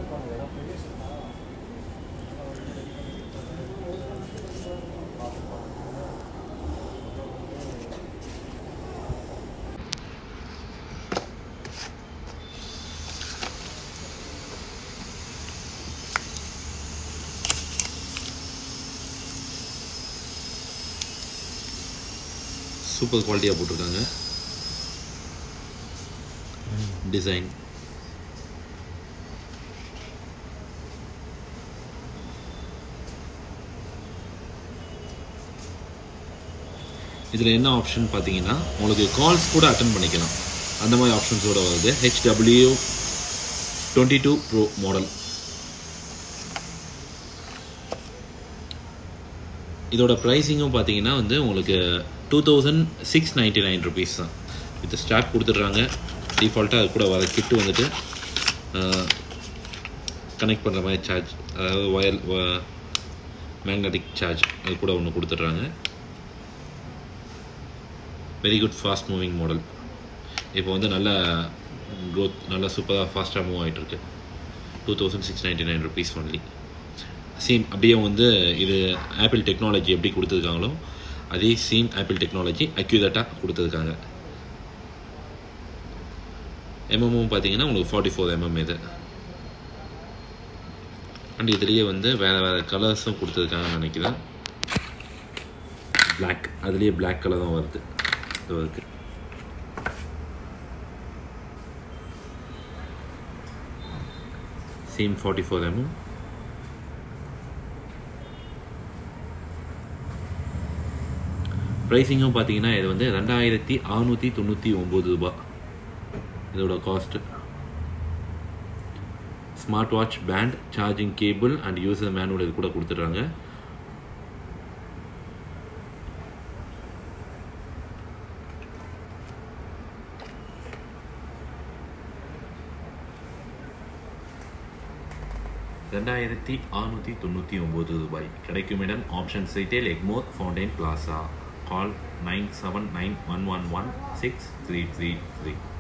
super குவாலிட்டியாக போட்டிருக்காங்க design இதில் என்ன ஆப்ஷன் பார்த்தீங்கன்னா உங்களுக்கு கால்ஸ் கூட அட்டன் பண்ணிக்கலாம் அந்த மாதிரி ஆப்ஷன்ஸோட வருது HW twenty two pro model இதோட ப்ரைஸிங்கும் பார்த்தீங்கன்னா வந்து உங்களுக்கு two thousand six ninety nine rupees தான் வித் ஸ்டாக் கொடுத்துட்றாங்க டிஃபால்ட்டாக அது கூட வர கிட்டு வந்துட்டு கனெக்ட் பண்ணுற மாதிரி சார்ஜ் அதாவது ஒயர் மேக்னெட்டிக் சார்ஜ் அது கூட ஒன்று கொடுத்துட்றாங்க very good fast moving model இப்போ வந்து நல்ல க்ரோத் நல்லா சூப்பராக ஃபாஸ்ட்டாக மூவ் ஆகிட்டுருக்கு two thousand six ninety nine rupees only same அப்படியே வந்து இது ஆப்பிள் டெக்னாலஜி எப்படி கொடுத்துருக்காங்களோ அதே சேம் ஆப்பிள் டெக்னாலஜி அக்யூரேட்டாக கொடுத்துருக்காங்க எம்எம்மும் பார்த்தீங்கன்னா உங்களுக்கு ஃபார்ட்டி ஃபோர் எம்எம் இது அண்ட் இதுலேயே வந்து வேறு வேறு கலர்ஸும் கொடுத்துருக்காங்கன்னு நினைக்கிறேன் பிளாக் அதுலேயே பிளாக் கலரும் வருது இது இருக்கு சேம் ஃபார்ட்டி ஃபோர் எம்எம் ப்ரைஸிங்கும் பார்த்தீங்கன்னா இது வந்து ரெண்டாயிரத்தி அறநூற்றி தொண்ணூற்றி ஒம்பது ரூபா இதோட cost smart watch band charging cable and user manual இது கூட கொடுத்துட்றாங்க ரெண்டாயிரத்தி அறுநூற்றி தொண்ணூற்றி ஒம்பது ரூபாய் கிடைக்கும் இடம் option retail Egmore fountain plaza call nine seven nine one one one six three three three